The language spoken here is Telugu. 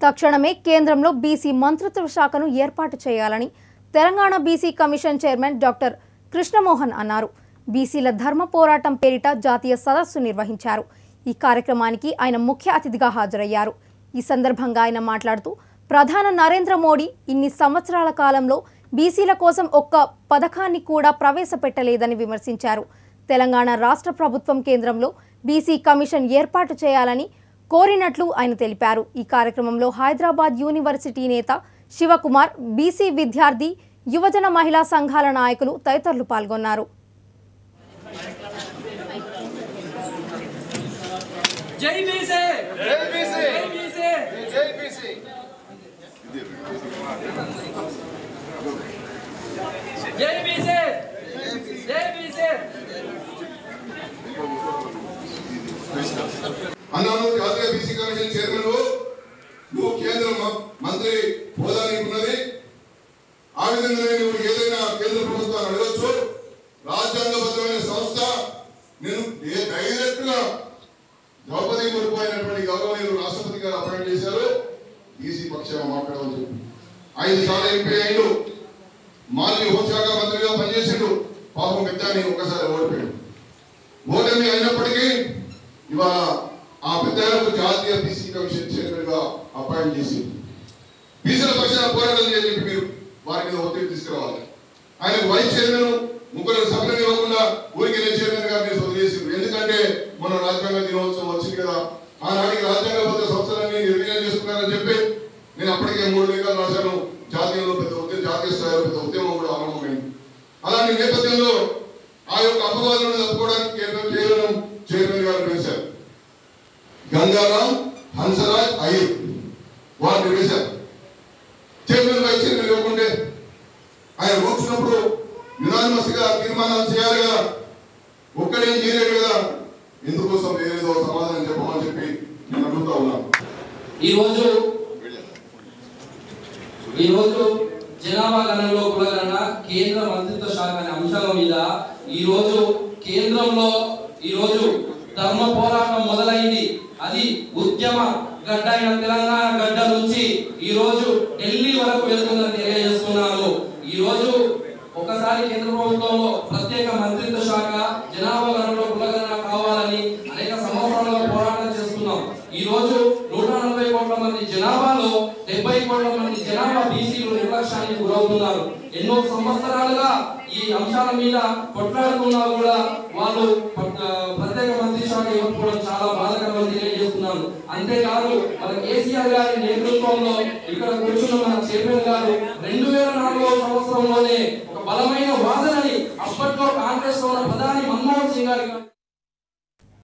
తక్షణమే కేంద్రంలో బీసీ మంత్రిత్వ శాఖను ఏర్పాటు చేయాలని Telangana BC commission chairman doctor Krishnamohan అన్నారు బీసీల ధర్మ పోరాటం పేరిట జాతీయ సదస్సు నిర్వహించారు ఈ కార్యక్రమానికి ఆయన ముఖ్య అతిథిగా హాజరయ్యారు ఈ సందర్భంగా ఆయన మాట్లాడుతూ ప్రధాన నరేంద్ర మోడీ ఇన్ని సంవత్సరాల కాలంలో బీసీల కోసం ఒక్క పథకాన్ని కూడా ప్రవేశపెట్టలేదని విమర్శించారు తెలంగాణ రాష్ట్ర ప్రభుత్వం కేంద్రంలో బీసీ కమిషన్ ఏర్పాటు చేయాలని కోరినట్లు ఆయన తెలిపారు ఈ కార్యక్రమంలో హైదరాబాద్ యూనివర్సిటీ నేత శివకుమార్ బీసీ విద్యార్థి యువజన మహిళా సంఘాల నాయకులు తదితరులు పాల్గొన్నారు జై బీసీ జై బీసీ జై బీసీ జై బీసీ జై బీసీ జై బీసీ అన్నాను జాతీయ బీసీ కమిషన్ చైర్మన్ నువ్వు కేంద్ర మ- మంత్రి హోదా నీకున్నది ఆ విధంగానే నువ్వు ఏదైనా కేంద్ర ప్రభుత్వాన్ని అడగచ్చు రాజ్యాంగబద్ధమైన సంస్థ నేను ఏ డైరెక్ట్ గా ద్రౌపది ముర్ము అయినటువంటి గౌరవనీయులు రాష్ట్రపతి గారు అపాయింట్ చేశారు బీసీ పక్షాన మాట్లాడమని చెప్పి ఐదు సార్లు ఎంపీ అయ్యిండు మాజీ హోంశాఖ మంత్రిగా పనిచేసిండు పాపం పెద్దాని ఒక్కసారి ఓడిపోయాడు ఓటమి అయినప్పటికీ ఇవాళ ఆ పెద్దలకు జాతీయ బీసీ కమిషన్ చైర్మన్ గా అపాయింట్ చేసి బీసీల పక్షాన పోరాటం చేయని చెప్పి మీరు వారి మీద ఒత్తిడి తీసుకురావాలి ఆయన వైస్ చైర్మన్ ముగ్గురు సభ్యులు ఇవ్వకుండా ఊరికి చైర్మన్ గా మీరు వదిలేసిండ్రు ఎందుకంటే మన రాజ్యాంగ దినోత్సవం వచ్చింది కదా ఆనాటికి రాజ్యాంగబద్ధ సంస్థలన్నీ నిర్ణయం చేసుకున్నారని చెప్పి నేను అప్పటికే మూడు లేఖలు రాశాను జాతీయంలో పెద్ద ఉద్యమం జాతీయ స్థాయిలో పెద్ద ఉద్యమం కూడా ఆరంభమైంది అలాంటి నేపథ్యంలో ఆ యొక్క అపవాదులను తప్పుకోవడానికి కేంద్రం కేవలం చైర్మన్ గారు వేశారు గంగారాం హంసరాజ్ అయ్యర్ వారిని వేశారు చైర్మన్ వైస్ చైర్మన్ ఇవ్వకుంటే ఆయన కూర్చున్నప్పుడు యునానిమస్ గా తీర్మానాలు చేయాలి కదా ఒక్కడేం చేయలేడు కదా ఎందుకోసం ఏదో సమాధానం చెప్పమని చెప్పి నేను అడుగుతా ఉన్నాను ఈరోజు ఈరోజు జనాభా గణనలో కులగణన కేంద్ర మంత్రిత్వ శాఖ అనే అంశాల మీద ఈరోజు కేంద్రంలో ఈరోజు ధర్మ పోరాటం మొదలైంది అది ఉద్యమ గడ్డ అయిన తెలంగాణ గడ్డ నుంచి ఈరోజు ఢిల్లీ వరకు వెళ్తుందని తెలియజేస్తున్నాను ఈరోజు ఒకసారి కేంద్ర ప్రభుత్వంలో ప్రత్యేక మంత్రిత్వ శాఖ జనాభా గణనలో కులగణన కావాలని అనేక సంవత్సరాలుగా పోరాటం చేస్తున్నాం ఈ రోజు నూట నలభై కోట్ల మంది జనాభాలో డెబ్బై కోట్ల మంది జనాభా బీసీలు నిర్లక్ష్యానికి గురవుతున్నారు ఎన్నో సంవత్సరాలుగా ఈ అంశాల మీద కొట్లాడుతున్నా కూడా వాళ్ళు ప- ఆ, ప్రత్యేక మంత్రి శాఖ ఇవ్వకపోవడం చాలా బాధాకరమని తెలియజేస్తున్నాను అంతేకాదు మన కేసీఆర్ గారి నేతృత్వంలో ఇక్కడ కూర్చున్న మన చైర్మన్ గారు రెండు వేల నాలుగవ సంవత్సరంలోనే ఒక బలమైన వాదనని అప్పట్లో కాంగ్రెస్ లో ఉన్న ప్రధాని మన్మోహన్ సింగ్ గారి